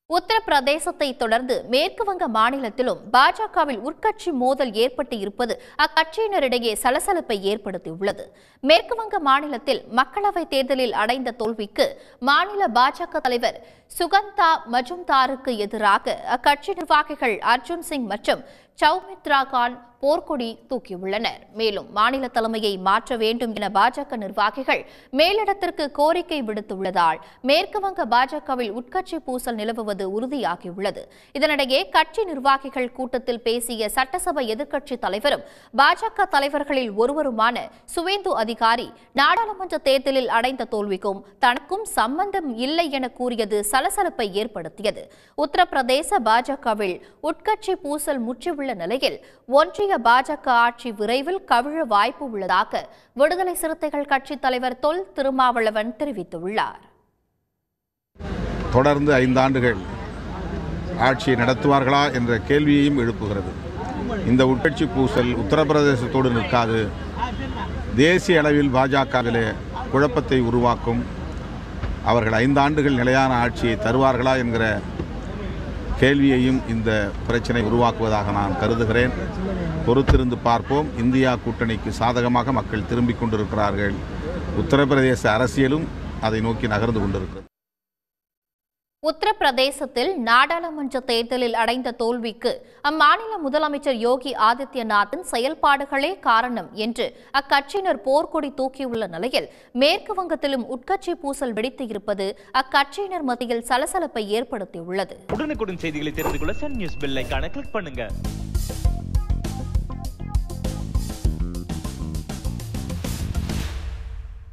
உத்தரப்பிரதேசத்தை தொடர்ந்து மேற்கு வங்க மாநிலத்திலும் பாஜகவில் உட்கட்சி மோதல் ஏற்பட்டு இருப்பது அக்கட்சியினரிடையே சலசலப்பை ஏற்படுத்தியுள்ளது மேற்கு வங்க மாநிலத்தில் மக்களவைத் தேர்தலில் அடைந்த தோல்விக்கு மாநில பாஜக தலைவர் சுகந்தா மஜும்தாருக்கு எதிராக அக்கட்சி நிர்வாகிகள் அர்ஜுன் சிங் மற்றும் சௌமித்ரா கான் போர்க்கொடி தூக்கியுள்ளனர் மேலும் மாநில தலைமையை மாற்ற வேண்டும் என பாஜக நிர்வாகிகள் மேலிடத்திற்கு கோரிக்கை விடுத்துள்ளதால் மேற்கு வங்க பாஜகவில் உட்கட்சி பூசல் நிலவுவது உறுதியாகியுள்ளது இதனிடையே கட்சி நிர்வாகிகள் கூட்டத்தில் பேசிய சட்டசபை எதிர்க்கட்சி தலைவரும் பாஜக தலைவர்களில் ஒருவருமான சுவேந்து அதிகாரி நாடாளுமன்ற தேர்தலில் அடைந்த தோல்விக்கும் தனக்கும் சம்பந்தம் இல்லை என கூறியது சலசலப்பை ஏற்படுத்தியது உத்தரப்பிரதேச பாஜகவில் உட்கட்சி பூசல் முற்றியுள்ள நிலையில் ஒன்றிய பாஜக ஆட்சி விரைவில் கவிழ வாய்ப்பு உள்ளதாக விடுதலை சிறுத்தைகள் கட்சித் தலைவர் தொல் திருமாவளவன் தெரிவித்துள்ளார் தொடர்ந்து ஐந்தாண்டுகள் ஆட்சியை நடத்துவார்களா என்ற கேள்வியையும் எழுப்புகிறது இந்த உட்கட்சி பூசல் உத்தரப்பிரதேசத்தோடு நிற்காது தேசிய அளவில் பாஜகவிலே குழப்பத்தை உருவாக்கும் அவர்கள் ஐந்தாண்டுகள் நிலையான ஆட்சியை தருவார்களா என்கிற கேள்வியையும் இந்த பிரச்சனை உருவாக்குவதாக நான் கருதுகிறேன் பொறுத்திருந்து பார்ப்போம் இந்தியா கூட்டணிக்கு சாதகமாக மக்கள் திரும்பிக் கொண்டிருக்கிறார்கள் உத்தரப்பிரதேச அரசியலும் அதை நோக்கி நகர்ந்து கொண்டிருக்கிறது உத்தரப்பிரதேசத்தில் நாடாளுமன்ற தேர்தலில் அடைந்த தோல்விக்கு அம்மாநில முதலமைச்சர் யோகி ஆதித்யநாத்தின் செயல்பாடுகளே காரணம் என்று அக்கட்சியினர் போர்க்கொடி தூக்கியுள்ள நிலையில் மேற்கு வங்கத்திலும் உட்கட்சி பூசல் வெடித்து இருப்பது அக்கட்சியினர் மத்தியில் சலசலப்பை ஏற்படுத்தியுள்ளது உடனுக்குடன் செய்திகளை தெரிந்து கொள்ள சன் நியூஸ் பெல் ஐகானை கிளிக் பண்ணுங்க